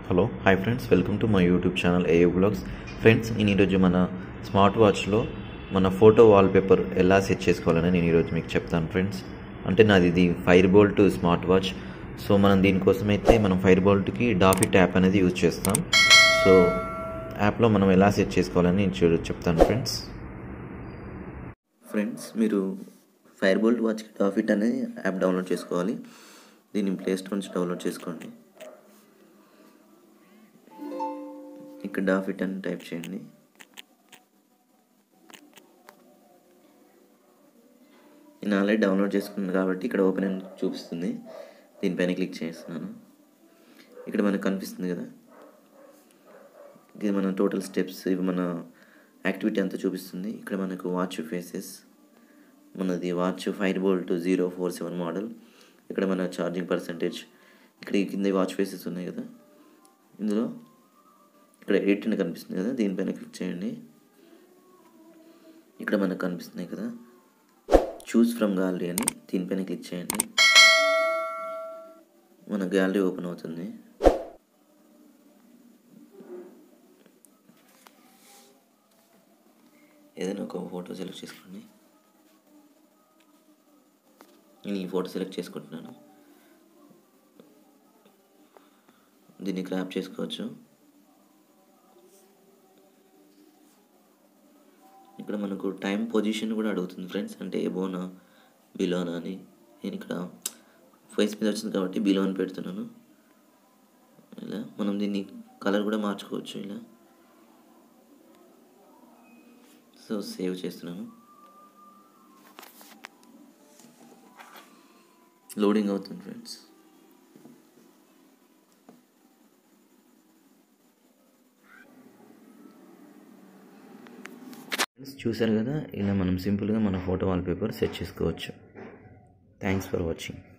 hello hi friends welcome to my YouTube channel AU vlogs friends నేను ఈరోజు మన smart వాచ్లో మన ఫోటో వాల్పేపర్ ఎలా సెట్ చేసుకోవాలని నేను ఈరోజు మీకు చెప్తాను ఫ్రెండ్స్ అంటే నాది ఇది Fire Boltt smart watch so మనం దీనికోసం అయితే మనం ఫైర్ బోల్ట్కి డాఫిట్ యాప్ అనేది యూజ్ చేస్తాం సో యాప్లో మనం ఎలా సెట్ చేసుకోవాలని నేను చూ- చెప్తాను ఫ్రెండ్స్ ఫ్రెండ్స్ మీరు ఫైర్ బోల్ట్ వాచ్కి డాఫిట్ అనే యాప్ డౌన్లోడ్ చేసుకోవాలి దీన్ని ప్లే స్టోర్ నుంచి డౌన్లోడ్ చేసుకోండి ఇక్కడ డాఫిట్ అని టైప్ చేయండి నేను ఆల్రెడీ డౌన్లోడ్ చేసుకున్నాను కాబట్టి ఇక్కడ ఓపెన్ అని చూపిస్తుంది దీనిపైన క్లిక్ చేస్తున్నాను ఇక్కడ మనకు కనిపిస్తుంది కదా ఇది మన టోటల్ స్టెప్స్ ఇవి మన యాక్టివిటీ అంతా చూపిస్తుంది ఇక్కడ మనకు వాచ్ ఫేసెస్ మనది watch Fire Boltt zero four seven model ఇక్కడ మన ఛార్జింగ్ పర్సంటేజ్ ఇక్కడ ఈ కింద వాచ్ ఫేసెస్ ఉన్నాయి కదా ఇందులో ఇక్కడ ఎయిట్ అని కనిపిస్తుంది కదా దీనిపైన క్లిక్ చేయండి ఇక్కడ మనకు కనిపిస్తున్నాయి కదా చూస్ ఫ్రమ్ గ్యాలరీ అని దీనిపైన క్లిక్ చేయండి మన గ్యాలరీ ఓపెన్ అవుతుంది ఏదైనా ఒక ఫోటో సెలెక్ట్ చేసుకోండి నేను ఈ ఫోటో సెలెక్ట్ చేసుకుంటున్నాను దీన్ని క్రాప్ చేసుకోవచ్చు ఇక్కడ మనకు టైం పొజిషన్ కూడా అడుగుతుంది ఫ్రెండ్స్ అంటే ఎబోనా బిలోనా అని నేను ఇక్కడ ఫేస్ మీద వచ్చింది కాబట్టి బిలో అని పెడుతున్నాను ఇలా మనం దీన్ని కలర్ కూడా మార్చుకోవచ్చు ఇలా సో సేవ్ చేస్తున్నాను లోడింగ్ అవుతుంది ఫ్రెండ్స్ ఫ్రెండ్స్ చూసారు కదా ఇలా మనం సింపుల్గా మన ఫోటో వాల్పేపర్ సెట్ చేసుకోవచ్చు థ్యాంక్స్ ఫర్ వాచింగ్